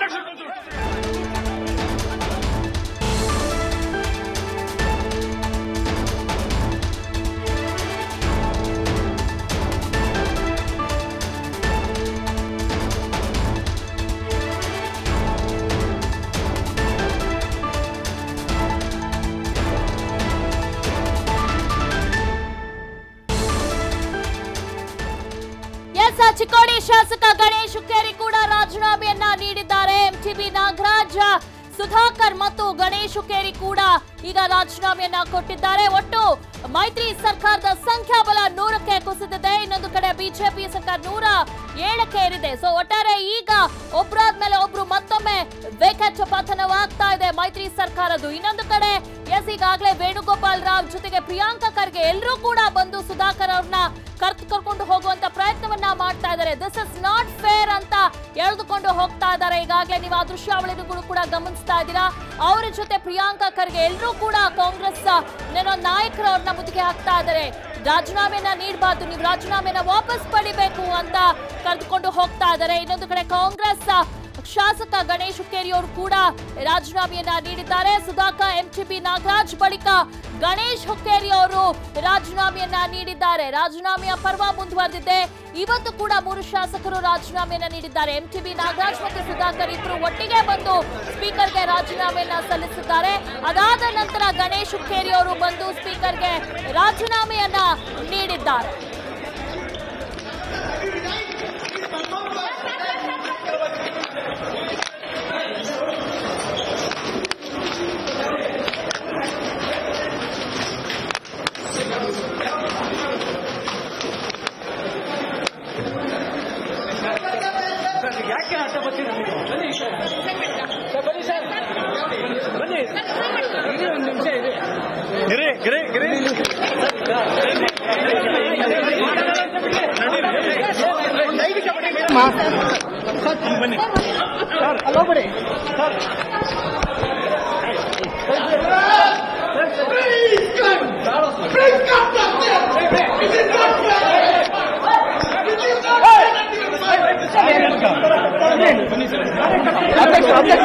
S Chikkodi ಶಾಸಕ ಗಣೇಶ್ ಹುಕ್ಕೇರಿ ಕೂಡ ರಾಜೀನಾಮೆಯನ್ನ ನೀಡಿದ್ದಾರೆ ಎಂಟಿಬಿ ನಾಗರಾಜ್ ಸುಧಾಕರ್ ಮತ್ತು ಗಣೇಶ್ ಹುಕ್ಕೇರಿ ಕೂಡ ಈಗ ರಾಜೀನಾಮೆಯನ್ನ ಕೊಟ್ಟಿದ್ದಾರೆ ಒಟ್ಟು ಮೈತ್ರಿ ಸರ್ಕಾರದ ಸಂಖ್ಯಾಬಲ ನೂರಕ್ಕೆ ಕುಸಿದಿದೆ ಇನ್ನೊಂದು ಕಡೆ ಬಿಜೆಪಿ ಸರ್ಕಾರ ನೂರ ಏಳಕ್ಕೆ ಏರಿದೆ ಸೊ ಒಟ್ಟಾರೆ ಈಗ ಒಬ್ರಾದ್ಮೇಲೆ ಒಬ್ರು ಮತ್ತೊಮ್ಮೆ ವೇಕೆಟ್ ಪತನವಾಗ್ತಾ ಇದೆ ಮೈತ್ರಿ ಸರ್ಕಾರದ್ದು ಇನ್ನೊಂದು ಕಡೆ ಎಸ್ ಈಗಾಗಲೇ ವೇಣುಗೋಪಾಲ್ ರಾವ್ ಜೊತೆಗೆ ಪ್ರಿಯಾಂಕಾ ಖರ್ಗೆ ಎಲ್ಲರೂ ಕೂಡ ಬಂದು ಸುಧಾಕರ್ ಅವ್ರನ್ನ ಕರ್ತು ಕರ್ಕೊಂಡು ಹೋಗುವಂತ ಪ್ರಯತ್ನವನ್ನ ಮಾಡ್ತಾ ಇದ್ದಾರೆ ದಿಸ್ ಇಸ್ ನಾಟ್ ಫೇರ್ ಅಂತ ಎಳೆದುಕೊಂಡು ಹೋಗ್ತಾ ಇದ್ದಾರೆ ಈಗಾಗಲೇ ನೀವು ಆ ದೃಶ್ಯಾವಳಿಗಳು ಕೂಡ ಗಮನಿಸ್ತಾ ಇದ್ದೀರಾ ಅವರ ಜೊತೆ ಪ್ರಿಯಾಂಕಾ ಖರ್ಗೆ ಎಲ್ಲರೂ ಕೂಡ ಕಾಂಗ್ರೆಸ್ ಏನೋ ನಾಯಕರು ಅವ್ರನ್ನ ಮುತ್ತಿಗೆ ಹಾಕ್ತಾ ಇದ್ದಾರೆ ರಾಜೀನಾಮೆನ ನೀಡಬಾರ್ದು ನೀವು ರಾಜೀನಾಮೆನ ವಾಪಸ್ ಪಡಿಬೇಕು ಅಂತ ಕರೆದುಕೊಂಡು ಹೋಗ್ತಾ ಇದ್ದಾರೆ ಇನ್ನೊಂದು ಕಡೆ ಕಾಂಗ್ರೆಸ್ ಶಾಸಕ ಗಣೇಶ್ ಹುಕ್ಕೇರಿ ಅವರು ಕೂಡ ರಾಜೀನಾಮೆಯನ್ನ ನೀಡಿದ್ದಾರೆ ಸುಧಾಕರ್ ಎಂಟಿಬಿ ನಾಗರಾಜ್ ಬಳಿಕ ಗಣೇಶ್ ಹುಕ್ಕೇರಿ ಅವರು ರಾಜೀನಾಮೆಯನ್ನ ನೀಡಿದ್ದಾರೆ ರಾಜೀನಾಮೆಯ ಪರ್ವ ಮುಂದುವರೆದಿದೆ ಇವತ್ತು ಕೂಡ ಮೂರು ಶಾಸಕರು ರಾಜೀನಾಮೆಯನ್ನ ನೀಡಿದ್ದಾರೆ ಎಂಟಿಬಿ ನಾಗರಾಜ್ ಮತ್ತು ಸುಧಾಕರ್ ಇಬ್ಬರು ಒಟ್ಟಿಗೆ ಬಂದು ಸ್ಪೀಕರ್ಗೆ ರಾಜೀನಾಮೆಯನ್ನ ಸಲ್ಲಿಸಿದ್ದಾರೆ ಅದಾದ ನಂತರ ಗಣೇಶ್ ಹುಕ್ಕೇರಿ ಅವರು ಬಂದು ಸ್ಪೀಕರ್ಗೆ ರಾಜೀನಾಮೆಯನ್ನ ನೀಡಿದ್ದಾರೆ ಯಾಕೆ ಅಡ್ಡ ಬರ್ತೀರಾ ನೀವು ಬನ್ನಿ ಸರ್ ಬನ್ನಿ ಸರ್ ಬನ್ನಿ ಇರಿ ಒಂದು ನಿಮಿಷ ಇದೆ ಗಿರಿ ಗಿರಿ ಗಿರಿ ಬನ್ನಿ ಸರ್ ಅಲ್ಲೋಗ್ಬಿಡಿ ಸರ್ ಬನ್ನಿ ಸರ್ ಅಧ್ಯಕ್ಷ ಅಧ್ಯಕ್ಷ